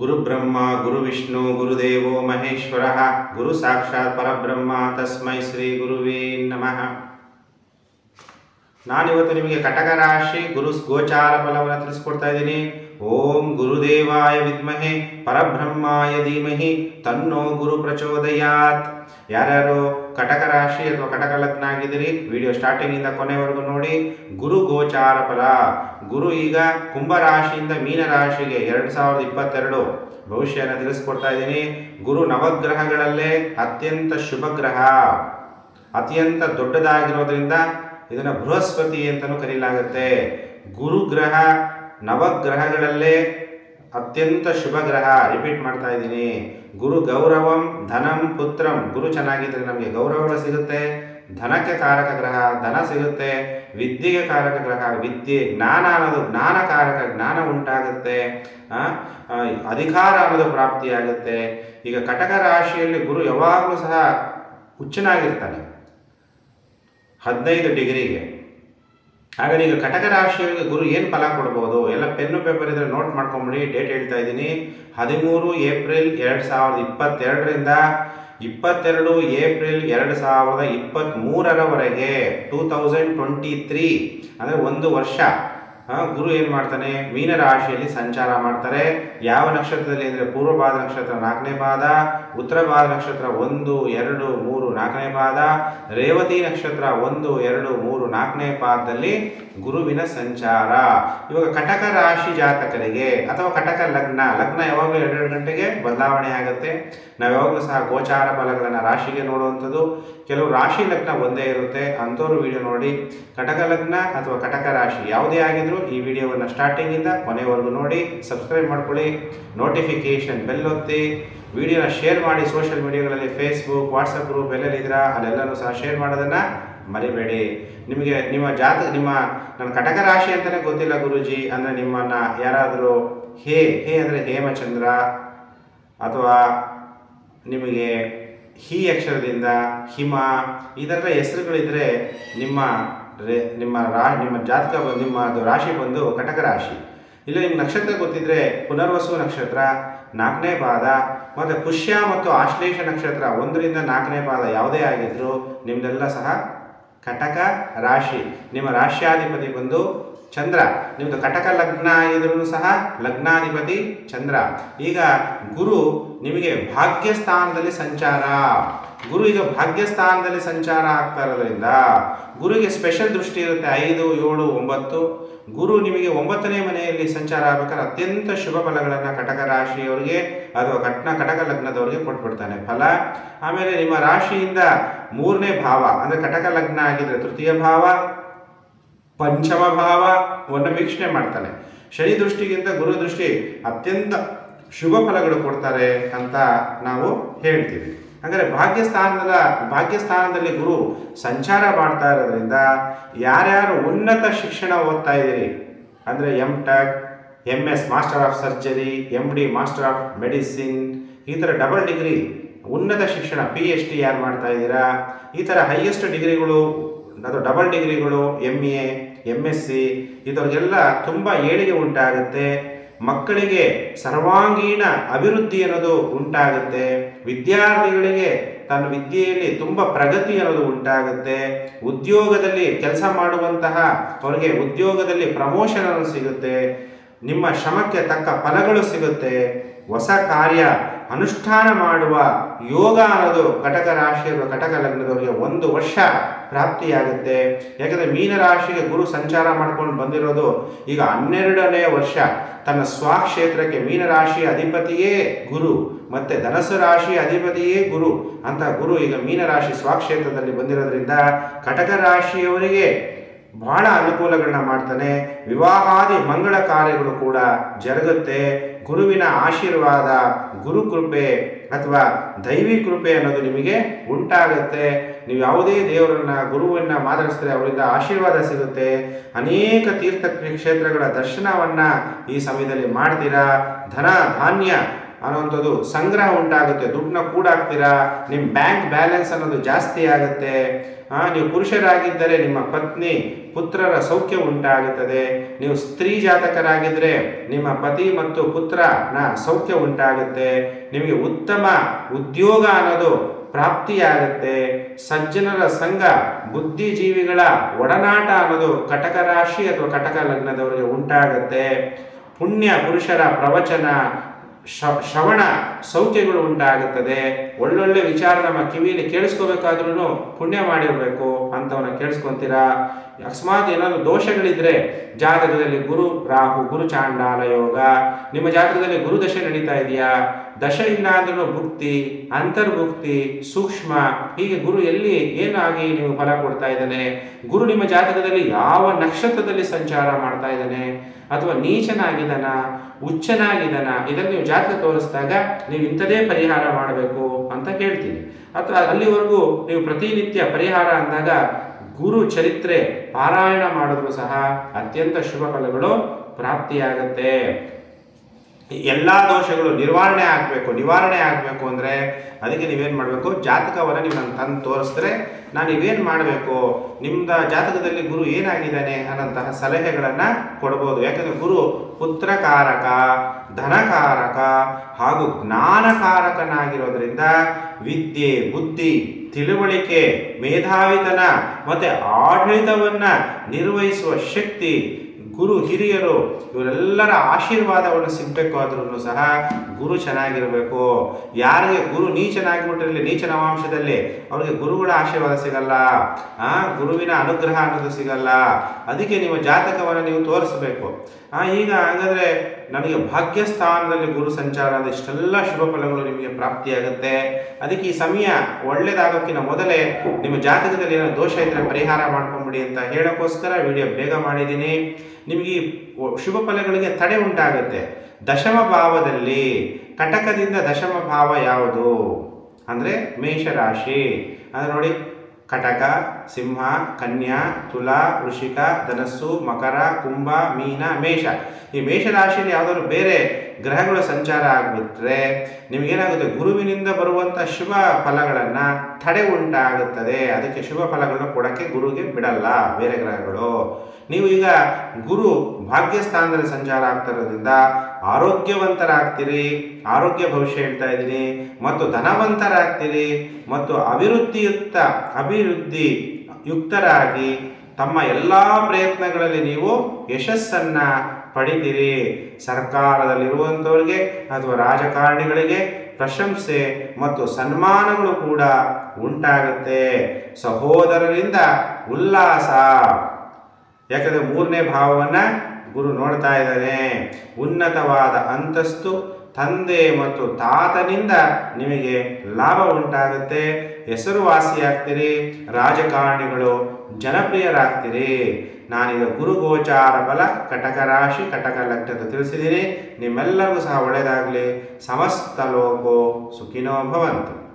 ಗುರುಬ್ರಹ್ಮ ಗುರುವಿಷ್ಣು ಗುರುದೇವೋ ಮಹೇಶ್ವರ ಗುರು ಸಾಕ್ಷಾತ್ ಪರಬ್ರಹ್ಮ ತಸ್ಮೈ ಶ್ರೀ ಗುರುವೇ ನಮಃ ನಾನಿವತ್ತು ನಿಮಗೆ ಕಟಕ ರಾಶಿ ಗುರು ಗೋಚಾರ ಫಲವನ್ನು ತಿಳಿಸ್ಕೊಡ್ತಾ ಇದ್ದೀನಿ ಓಂ ಗುರುದೇವಾಯ ವಿದ್ಮಹೆ ಪರಬ್ರಹ್ಮಾಯ ಧೀಮಹಿ ತನ್ನೋ ಗುರು ಪ್ರಚೋದಯಾತ್ ಯಾರ್ಯಾರು ಕಟಕ ರಾಶಿ ಅಥವಾ ಕಟಕ ಲಗ್ನ ಆಗಿದ್ದೀರಿ ವಿಡಿಯೋ ಸ್ಟಾರ್ಟಿಂಗಿಂದ ಕೊನೆವರೆಗೂ ನೋಡಿ ಗುರು ಗೋಚಾರ ಫಲ ಗುರು ಈಗ ಕುಂಭ ರಾಶಿಯಿಂದ ಮೀನ ರಾಶಿಗೆ ಎರಡು ಸಾವಿರದ ಇಪ್ಪತ್ತೆರಡು ಭವಿಷ್ಯನ ತಿಳಿಸ್ಕೊಡ್ತಾ ಇದ್ದೀನಿ ಗುರು ನವಗ್ರಹಗಳಲ್ಲೇ ಅತ್ಯಂತ ಶುಭ ಗ್ರಹ ಅತ್ಯಂತ ದೊಡ್ಡದಾಗಿರೋದ್ರಿಂದ ಇದನ್ನು ಬೃಹಸ್ಪತಿ ಅಂತಲೂ ಕರೆಯಲಾಗುತ್ತೆ ಗುರುಗ್ರಹ ನವಗ್ರಹಗಳಲ್ಲೇ ಅತ್ಯಂತ ಶುಭ ಗ್ರಹ ರಿಪೀಟ್ ಮಾಡ್ತಾ ಇದ್ದೀನಿ ಗುರು ಗೌರವಂ ಧನಂ ಪುತ್ರಂ ಗುರು ಚೆನ್ನಾಗಿದ್ರೆ ನಮಗೆ ಗೌರವ ಸಿಗುತ್ತೆ ಧನಕ್ಕೆ ಕಾರಕ ಗ್ರಹ ಧನ ಸಿಗುತ್ತೆ ವಿದ್ಯೆಗೆ ಕಾರಕ ಗ್ರಹ ವಿದ್ಯೆ ಜ್ಞಾನ ಅನ್ನೋದು ಜ್ಞಾನಕಾರಕ ಜ್ಞಾನ ಉಂಟಾಗುತ್ತೆ ಆ, ಆ, ಅಧಿಕಾರ ಅನ್ನೋದು ಪ್ರಾಪ್ತಿಯಾಗುತ್ತೆ ಈಗ ಕಟಕ ರಾಶಿಯಲ್ಲಿ ಗುರು ಯಾವಾಗಲೂ ಸಹ ಹುಚ್ಚನಾಗಿರ್ತಾನೆ ಹದಿನೈದು ಡಿಗ್ರಿಗೆ ಹಾಗಾದ್ರೆ ಈಗ ಕಟಕ ರಾಶಿಯವರಿಗೆ ಗುರು ಏನು ಫಲ ಕೊಡ್ಬೋದು ಎಲ್ಲ ಪೆನ್ನು ಪೇಪರ್ ಇದ್ರೆ ನೋಟ್ ಮಾಡ್ಕೊಂಬಿಡಿ ಡೇಟ್ ಹೇಳ್ತಾ ಇದ್ದೀನಿ ಹದಿಮೂರು ಏಪ್ರಿಲ್ ಎರಡು ಸಾವಿರದ ಇಪ್ಪತ್ತೆರಡರಿಂದ ಇಪ್ಪತ್ತೆರಡು ಏಪ್ರಿಲ್ ಎರಡು ಸಾವಿರದ ಇಪ್ಪತ್ತ್ಮೂರರವರೆಗೆ ಟೂ ತೌಸಂಡ್ ಟ್ವೆಂಟಿ ತ್ರೀ ಅಂದರೆ ಒಂದು ವರ್ಷ ಆ, ಗುರು ಏನು ಮಾಡ್ತಾನೆ ಮೀನ ರಾಶಿಯಲ್ಲಿ ಸಂಚಾರ ಮಾಡ್ತಾರೆ ಯಾವ ನಕ್ಷತ್ರದಲ್ಲಿ ಅಂದರೆ ಪೂರ್ವ ಪಾದ ನಕ್ಷತ್ರ ನಾಲ್ಕನೇ ಪಾದ ಉತ್ತರ ಪಾದ ನಕ್ಷತ್ರ ಒಂದು ಎರಡು ಮೂರು ನಾಲ್ಕನೇ ಪಾದ ರೇವತಿ ನಕ್ಷತ್ರ ಒಂದು ಎರಡು ಮೂರು ನಾಲ್ಕನೇ ಪಾದದಲ್ಲಿ ಗುರುವಿನ ಸಂಚಾರ ಇವಾಗ ಕಟಕ ರಾಶಿ ಜಾತಕರಿಗೆ ಅಥವಾ ಕಟಕ ಲಗ್ನ ಲಗ್ನ ಯಾವಾಗಲೂ ಎರಡೆರಡು ಗಂಟೆಗೆ ಬದಲಾವಣೆ ಆಗುತ್ತೆ ನಾವು ಯಾವಾಗಲೂ ಸಹ ಗೋಚಾರ ಫಲಗಳನ್ನು ರಾಶಿಗೆ ನೋಡುವಂಥದ್ದು ಕೆಲವು ರಾಶಿ ಲಗ್ನ ಒಂದೇ ಇರುತ್ತೆ ಅಂಥವ್ರು ವಿಡಿಯೋ ನೋಡಿ ಕಟಕ ಲಗ್ನ ಅಥವಾ ಕಟಕ ರಾಶಿ ಯಾವುದೇ ಆಗಿದ್ರೂ ಈ ವಿಡಿಯೋವನ್ನು ಸ್ಟಾರ್ಟಿಂಗಿಂದ ಕೊನೆವರೆಗೂ ನೋಡಿ ಸಬ್ಸ್ಕ್ರೈಬ್ ಮಾಡ್ಕೊಳ್ಳಿ ನೋಟಿಫಿಕೇಷನ್ ಬೆಲ್ ಒತ್ತಿ ವಿಡಿಯೋನ ಶೇರ್ ಮಾಡಿ ಸೋಷಿಯಲ್ ಮೀಡಿಯಾಗಳಲ್ಲಿ ಫೇಸ್ಬುಕ್ ವಾಟ್ಸಪ್ ಗ್ರೂಪ್ ಎಲ್ಲೆಲ್ಲಿದ್ದೀರಾ ಅಲ್ಲೆಲ್ಲರೂ ಸಹ ಶೇರ್ ಮಾಡೋದನ್ನು ಮರಿಬೇಡಿ ನಿಮಗೆ ನಿಮ್ಮ ಜಾತ ನಿಮ್ಮ ನನ್ನ ಕಟಕ ರಾಶಿ ಅಂತಲೇ ಗೊತ್ತಿಲ್ಲ ಗುರುಜಿ ಅಂದರೆ ನಿಮ್ಮನ್ನು ಯಾರಾದರೂ ಹೇ ಹೇ ಅಂದರೆ ಹೇಮಚಂದ್ರ ಅಥವಾ ನಿಮಗೆ ಹಿ ಅಕ್ಷರದಿಂದ ಹಿಮ ಈ ಥರದ ಹೆಸರುಗಳಿದ್ರೆ ನಿಮ್ಮ ರೇ ನಿಮ್ಮ ರಾ ನಿಮ್ಮ ಜಾತಕ ಬಂದು ನಿಮ್ಮ ಅದು ರಾಶಿ ಬಂದು ಕಟಕ ರಾಶಿ ಇಲ್ಲ ನಿಮ್ಮ ನಕ್ಷತ್ರ ಗೊತ್ತಿದ್ರೆ ಪುನರ್ವಸು ನಕ್ಷತ್ರ ನಾಲ್ಕನೇ ಪಾದ ಮತ್ತು ಪುಷ್ಯ ಮತ್ತು ಆಶ್ಲೇಷ ನಕ್ಷತ್ರ ಒಂದರಿಂದ ನಾಲ್ಕನೇ ಪಾದ ಯಾವುದೇ ಆಗಿದ್ರೂ ನಿಮ್ಮದೆಲ್ಲ ಸಹ ಕಟಕ ರಾಶಿ ನಿಮ್ಮ ರಾಶ್ಯಾಧಿಪತಿ ಬಂದು ಚಂದ್ರ ನಿಮ್ಮದು ಕಟಕ ಲಗ್ನ ಆಗಿದ್ರೂ ಸಹ ಲಗ್ನಾಧಿಪತಿ ಚಂದ್ರ ಈಗ ಗುರು ನಿಮಗೆ ಭಾಗ್ಯಸ್ಥಾನದಲ್ಲಿ ಸಂಚಾರ ಗುರು ಈಗ ಭಾಗ್ಯಸ್ಥಾನದಲ್ಲಿ ಸಂಚಾರ ಆಗ್ತಾ ಇರೋದ್ರಿಂದ ಗುರುಗೆ ಸ್ಪೆಷಲ್ ದೃಷ್ಟಿ ಇರುತ್ತೆ ಐದು ಏಳು ಒಂಬತ್ತು ಗುರು ನಿಮಗೆ ಒಂಬತ್ತನೇ ಮನೆಯಲ್ಲಿ ಸಂಚಾರ ಆಗ್ಬೇಕಾದ್ರೆ ಅತ್ಯಂತ ಶುಭ ಫಲಗಳನ್ನು ಕಟಕ ರಾಶಿಯವರಿಗೆ ಅಥವಾ ಕಟ್ನ ಕಟಕ ಲಗ್ನದವರಿಗೆ ಕೊಟ್ಬಿಡ್ತಾನೆ ಫಲ ಆಮೇಲೆ ನಿಮ್ಮ ರಾಶಿಯಿಂದ ಮೂರನೇ ಭಾವ ಅಂದರೆ ಕಟಕ ಲಗ್ನ ಆಗಿದ್ರೆ ತೃತೀಯ ಭಾವ ಪಂಚಮ ಭಾವವನ್ನು ವೀಕ್ಷಣೆ ಮಾಡ್ತಾನೆ ಶನಿ ದೃಷ್ಟಿಗಿಂತ ಗುರು ದೃಷ್ಟಿ ಅತ್ಯಂತ ಶುಭ ಫಲಗಳು ಕೊಡ್ತಾರೆ ಅಂತ ನಾವು ಹೇಳ್ತೀವಿ ಹಾಗಾದರೆ ಭಾಗ್ಯಸ್ಥಾನದ ಭಾಗ್ಯಸ್ಥಾನದಲ್ಲಿ ಗುರು ಸಂಚಾರ ಮಾಡ್ತಾ ಇರೋದ್ರಿಂದ ಯಾರ್ಯಾರು ಉನ್ನತ ಶಿಕ್ಷಣ ಓದ್ತಾ ಇದ್ದೀರಿ ಅಂದರೆ M tech M S master of surgery M D master of medicine ಈ ಥರ ಡಬಲ್ ಡಿಗ್ರಿ ಉನ್ನತ ಶಿಕ್ಷಣ ಪಿ ಎಚ್ ಡಿ ಯಾರು ಮಾಡ್ತಾ ಇದ್ದೀರಾ ಈ ಥರ ಹೈಯೆಸ್ಟ್ ಡಿಗ್ರಿಗಳು ಅದು ಡಬಲ್ ಡಿಗ್ರಿಗಳು M A M S C ಇದರಿಗೆಲ್ಲ ತುಂಬ ಏಳಿಗೆ ಉಂಟಾಗುತ್ತೆ ಮಕ್ಕಳಿಗೆ ಸರ್ವಾಂಗೀಣ ಅಭಿವೃದ್ಧಿ ಅನ್ನೋದು ಉಂಟಾಗುತ್ತೆ ವಿದ್ಯಾರ್ಥಿಗಳಿಗೆ ತನ್ನ ವಿದ್ಯೆಯಲ್ಲಿ ತುಂಬ ಪ್ರಗತಿ ಅನ್ನೋದು ಉಂಟಾಗುತ್ತೆ ಉದ್ಯೋಗದಲ್ಲಿ ಕೆಲಸ ಮಾಡುವಂತಹ ಅವರಿಗೆ ಉದ್ಯೋಗದಲ್ಲಿ ಪ್ರಮೋಷನ್ ಅನ್ನೋದು ಸಿಗುತ್ತೆ ನಿಮ್ಮ ಶ್ರಮಕ್ಕೆ ತಕ್ಕ ಫಲಗಳು ಸಿಗುತ್ತೆ ಹೊಸ ಕಾರ್ಯ ಅನುಷ್ಠಾನ ಮಾಡುವ ಯೋಗ ಅನ್ನೋದು ಕಟಕ ರಾಶಿಯ ಕಟಕ ಲಗ್ನದವರಿಗೆ ಒಂದು ವರ್ಷ ಪ್ರಾಪ್ತಿಯಾಗುತ್ತೆ ಯಾಕಂದರೆ ಮೀನರಾಶಿಗೆ ಗುರು ಸಂಚಾರ ಮಾಡ್ಕೊಂಡು ಬಂದಿರೋದು ಈಗ ಹನ್ನೆರಡನೇ ವರ್ಷ ತನ್ನ ಸ್ವಕ್ಷೇತ್ರಕ್ಕೆ ಮೀನರಾಶಿಯ ಅಧಿಪತಿಯೇ ಗುರು ಮತ್ತು ಧನಸ್ಸು ರಾಶಿಯ ಅಧಿಪತಿಯೇ ಗುರು ಅಂತ ಗುರು ಈಗ ಮೀನರಾಶಿ ಸ್ವಕ್ಷೇತ್ರದಲ್ಲಿ ಬಂದಿರೋದ್ರಿಂದ ಕಟಕ ರಾಶಿಯವರಿಗೆ ಬಹಳ ಅನುಕೂಲಗಳನ್ನ ಮಾಡ್ತಾನೆ ವಿವಾಹಾದಿ ಮಂಗಳ ಕಾರ್ಯಗಳು ಕೂಡ ಜರುಗುತ್ತೆ ಗುರುವಿನ ಆಶೀರ್ವಾದ ಗುರು ಕೃಪೆ ಅಥವಾ ದೈವಿ ಕೃಪೆ ಅನ್ನೋದು ನಿಮಗೆ ಉಂಟಾಗುತ್ತೆ ನೀವು ಯಾವುದೇ ದೇವರನ್ನ ಗುರುವನ್ನ ಮಾತಾಡಿಸಿದ್ರೆ ಅವರಿಂದ ಆಶೀರ್ವಾದ ಸಿಗುತ್ತೆ ಅನೇಕ ತೀರ್ಥ ಕ್ಷೇತ್ರಗಳ ದರ್ಶನವನ್ನ ಈ ಸಮಯದಲ್ಲಿ ಮಾಡ್ತೀರಾ ಧನ ಧಾನ್ಯ ಅನ್ನೋಂಥದ್ದು ಸಂಗ್ರಹ ಉಂಟಾಗುತ್ತೆ ದುಡ್ಡನ್ನ ಕೂಡಾಕ್ತೀರಾ ನಿಮ್ಮ ಬ್ಯಾಂಕ್ ಬ್ಯಾಲೆನ್ಸ್ ಅನ್ನೋದು ಜಾಸ್ತಿ ಆಗುತ್ತೆ ಆ, ನೀವು ಪುರುಷರಾಗಿದ್ದರೆ ನಿಮ್ಮ ಪತ್ನಿ ಪುತ್ರರ ಸೌಖ್ಯ ಉಂಟಾಗುತ್ತದೆ ನೀವು ಸ್ತ್ರೀ ಜಾತಕರಾಗಿದ್ದರೆ ನಿಮ್ಮ ಪತಿ ಮತ್ತು ಪುತ್ರನ ಸೌಖ್ಯ ಉಂಟಾಗುತ್ತೆ ನಿಮಗೆ ಉತ್ತಮ ಉದ್ಯೋಗ ಅನ್ನೋದು ಪ್ರಾಪ್ತಿಯಾಗುತ್ತೆ ಸಜ್ಜನರ ಸಂಘ ಬುದ್ಧಿಜೀವಿಗಳ ಒಡನಾಟ ಅನ್ನೋದು ಕಟಕ ರಾಶಿ ಅಥವಾ ಕಟಕ ಲಗ್ನದವರಿಗೆ ಉಂಟಾಗುತ್ತೆ ಪುಣ್ಯ ಪುರುಷರ ಪ್ರವಚನ ಶ- ಶ್ರವಣ ಸೌಖ್ಯಗಳು ಉಂಟಾಗುತ್ತದೆ ಒಳ್ಳೊಳ್ಳೆ ವಿಚಾರ ನಮ್ಮ ಕಿವಿಯಲ್ಲಿ ಕೇಳಿಸ್ಕೋಬೇಕಾದ್ರೂ ಪುಣ್ಯ ಮಾಡಿರಬೇಕು ಅಂಥವನ್ನ ಕೇಳಿಸ್ಕೊಂತೀರಾ ಅಕಸ್ಮಾತ್ ಏನಾದ್ರು ದೋಷಗಳಿದ್ರೆ ಜಾತಕದಲ್ಲಿ ಗುರು ರಾಹು ಗುರು ಚಾಂಡಾಲ ಯೋಗ ನಿಮ್ಮ ಜಾತಕದಲ್ಲಿ ಗುರು ದಶೆ ನಡೀತಾ ಇದೆಯಾ ದಶ ಇಲ್ಲ ಅಂದ್ರೂ ಭುಕ್ತಿ ಅಂತರ್ಭುಕ್ತಿ ಸೂಕ್ಷ್ಮ ಹೀಗೆ ಗುರು ಎಲ್ಲಿ ಏನಾಗಿ ನೀವು ಫಲ ಕೊಡ್ತಾ ಇದ್ದಾನೆ ಗುರು ನಿಮ್ಮ ಜಾತಕದಲ್ಲಿ ಯಾವ ನಕ್ಷತ್ರದಲ್ಲಿ ಸಂಚಾರ ಮಾಡ್ತಾ ಇದ್ದಾನೆ ಅಥವಾ ನೀಚನಾಗಿದ್ದಾನ ಉಚ್ಚನಾಗಿದ್ದಾನ ಇದನ್ನು ನೀವು ಜಾತಕ ತೋರಿಸಿದಾಗ ನೀವು ಇಂಥದೇ ಪರಿಹಾರ ಮಾಡಬೇಕು ಅಂತ ಹೇಳ್ತೀನಿ ಅಥವಾ ಅಲ್ಲಿವರೆಗೂ ನೀವು ಪ್ರತಿನಿತ್ಯ ಪರಿಹಾರ ಅಂದಾಗ ಗುರು ಚರಿತ್ರೆ ಪಾರಾಯಣ ಮಾಡಿದ್ರು ಸಹ ಅತ್ಯಂತ ಶುಭ ಫಲಗಳು ಪ್ರಾಪ್ತಿಯಾಗತ್ತೆ ಎಲ್ಲ ದೋಷಗಳು ನಿರ್ವಹಣೆ ಆಗಬೇಕು ನಿವಾರಣೆ ಆಗಬೇಕು ಅಂದರೆ ಅದಕ್ಕೆ ನೀವೇನು ಮಾಡಬೇಕು ಜಾತಕವನ್ನು ನೀವು ನಂಗೆ ತಂದು ತೋರಿಸಿದ್ರೆ ನಾನು ನೀವೇನು ಮಾಡಬೇಕು ನಿಮ್ದ ಜಾತಕದಲ್ಲಿ ಗುರು ಏನಾಗಿದ್ದಾನೆ ಅನ್ನೋಂತಹ ಸಲಹೆಗಳನ್ನು ಕೊಡ್ಬೋದು ಯಾಕಂದರೆ ಗುರು ಪುತ್ರಕಾರಕ ಧನಕಾರಕ ಹಾಗೂ ಜ್ಞಾನಕಾರಕನಾಗಿರೋದ್ರಿಂದ ವಿದ್ಯೆ ಬುದ್ಧಿ ತಿಳುವಳಿಕೆ ಮೇಧಾವಿತನ ಮತ್ತು ಆಡಳಿತವನ್ನು ನಿರ್ವಹಿಸುವ ಶಕ್ತಿ ಗುರು ಹಿರಿಯರು ಇವರೆಲ್ಲರ ಆಶೀರ್ವಾದವನ್ನು ಸಿಗಬೇಕು ಆದ್ರೂ ಸಹ ಗುರು ಚೆನ್ನಾಗಿರಬೇಕು ಯಾರಿಗೆ ಗುರು ನೀಚನಾಗಿಬಿಟ್ಟಿರಲಿ ನೀಚ ನವಾಂಶದಲ್ಲಿ ಅವ್ರಿಗೆ ಗುರುಗಳ ಆಶೀರ್ವಾದ ಸಿಗಲ್ಲ ಆ ಗುರುವಿನ ಅನುಗ್ರಹ ಅನ್ನೋದು ಸಿಗಲ್ಲ ಅದಕ್ಕೆ ನಿಮ್ಮ ಜಾತಕವನ್ನು ನೀವು ತೋರಿಸಬೇಕು ಆ ಈಗ ಹಾಗಾದ್ರೆ ನನಗೆ ಭಾಗ್ಯಸ್ಥಾನದಲ್ಲಿ ಗುರು ಸಂಚಾರ ಅಂದ್ರೆ ಇಷ್ಟೆಲ್ಲ ಶುಭ ಫಲಗಳು ನಿಮಗೆ ಪ್ರಾಪ್ತಿಯಾಗುತ್ತೆ ಅದಕ್ಕೆ ಈ ಸಮಯ ಒಳ್ಳೇದಾಗೋಕ್ಕಿಂತ ಮೊದಲೇ ನಿಮ್ಮ ಜಾತಕದಲ್ಲಿ ಏನೋ ದೋಷ ಇದ್ರೆ ಪರಿಹಾರ ಮಾಡ್ಕೊಂಬಿಡಿ ಅಂತ ಹೇಳೋಕ್ಕೋಸ್ಕರ ವಿಡಿಯೋ ಬೇಗ ಮಾಡಿದ್ದೀನಿ ನಿಮಗೆ ಈ ಒ- ಶುಭ ಫಲಗಳಿಗೆ ತಡೆ ಉಂಟಾಗುತ್ತೆ ದಶಮ ಭಾವದಲ್ಲಿ ಕಟಕದಿಂದ ದಶಮ ಭಾವ ಯಾವುದು ಅಂದರೆ ಮೇಷರಾಶಿ ಅಂದರೆ ನೋಡಿ ಕಟಕ ಸಿಂಹ ಕನ್ಯಾ ತುಲಾ ವೃಷಿಕ ಧನಸ್ಸು ಮಕರ ಕುಂಭ ಮೀನ ಮೇಷ ಈ ಮೇಷರಾಶಿಯಲ್ಲಿ ಯಾವುದಾದ್ರು ಬೇರೆ ಗ್ರಹಗಳು ಸಂಚಾರ ಆಗಿಬಿಟ್ರೆ ನಿಮಗೇನಾಗುತ್ತೆ ಗುರುವಿನಿಂದ ಬರುವಂಥ ಶುಭ ಫಲಗಳನ್ನು ತಡೆ ಉಂಟಾಗುತ್ತದೆ ಅದಕ್ಕೆ ಶುಭ ಫಲಗಳನ್ನು ಕೊಡೋಕ್ಕೆ ಗುರುಗೆ ಬಿಡಲ್ಲ ಬೇರೆ ಗ್ರಹಗಳು ನೀವು ಈಗ ಗುರು ಭಾಗ್ಯಸ್ಥಾನದಲ್ಲಿ ಸಂಚಾರ ಆಗ್ತಾ ಇರೋದ್ರಿಂದ ಆರೋಗ್ಯವಂತರಾಗ್ತೀರಿ ಆರೋಗ್ಯ ಭವಿಷ್ಯ ಹೇಳ್ತಾ ಇದ್ದೀನಿ ಮತ್ತು ಧನವಂತರಾಗ್ತೀರಿ ಮತ್ತು ಅಭಿವೃದ್ಧಿಯುಕ್ತ ಅಭಿವೃದ್ಧಿ ಯುಕ್ತರಾಗಿ ತಮ್ಮ ಎಲ್ಲ ಪ್ರಯತ್ನಗಳಲ್ಲಿ ನೀವು ಯಶಸ್ಸನ್ನ ಪಡಿತೀರಿ ಸರ್ಕಾರದಲ್ಲಿರುವಂಥವ್ರಿಗೆ ಅಥವಾ ರಾಜಕಾರಣಿಗಳಿಗೆ ಪ್ರಶಂಸೆ ಮತ್ತು ಸನ್ಮಾನಗಳು ಕೂಡ ಉಂಟಾಗುತ್ತೆ ಸಹೋದರರಿಂದ ಉಲ್ಲಾಸ ಯಾಕಂದರೆ ಮೂರನೇ ಭಾವವನ್ನು ಗುರು ನೋಡ್ತಾ ಇದ್ದಾನೆ ಉನ್ನತವಾದ ಅಂತಸ್ತು ತಂದೆ ಮತ್ತು ತಾತನಿಂದ ನಿಮಗೆ ಲಾಭ ಉಂಟಾಗುತ್ತೆ ಹೆಸರುವಾಸಿಯಾಗ್ತೀರಿ ರಾಜಕಾರಣಿಗಳು ಜನಪ್ರಿಯರಾಗ್ತೀರಿ ನಾನೀಗ ಗುರುಗೋಚಾರ ಬಲ ಕಟಕ ರಾಶಿ ಕಟಕ ಲಗ್ನದ ತಿಳಿಸಿದ್ದೀನಿ ನಿಮ್ಮೆಲ್ಲರಿಗೂ ಸಹ ಒಳ್ಳೆಯದಾಗಲಿ ಸಮಸ್ತ ಲೋಕೋ ಸುಖಿನೋ ಭವಂತು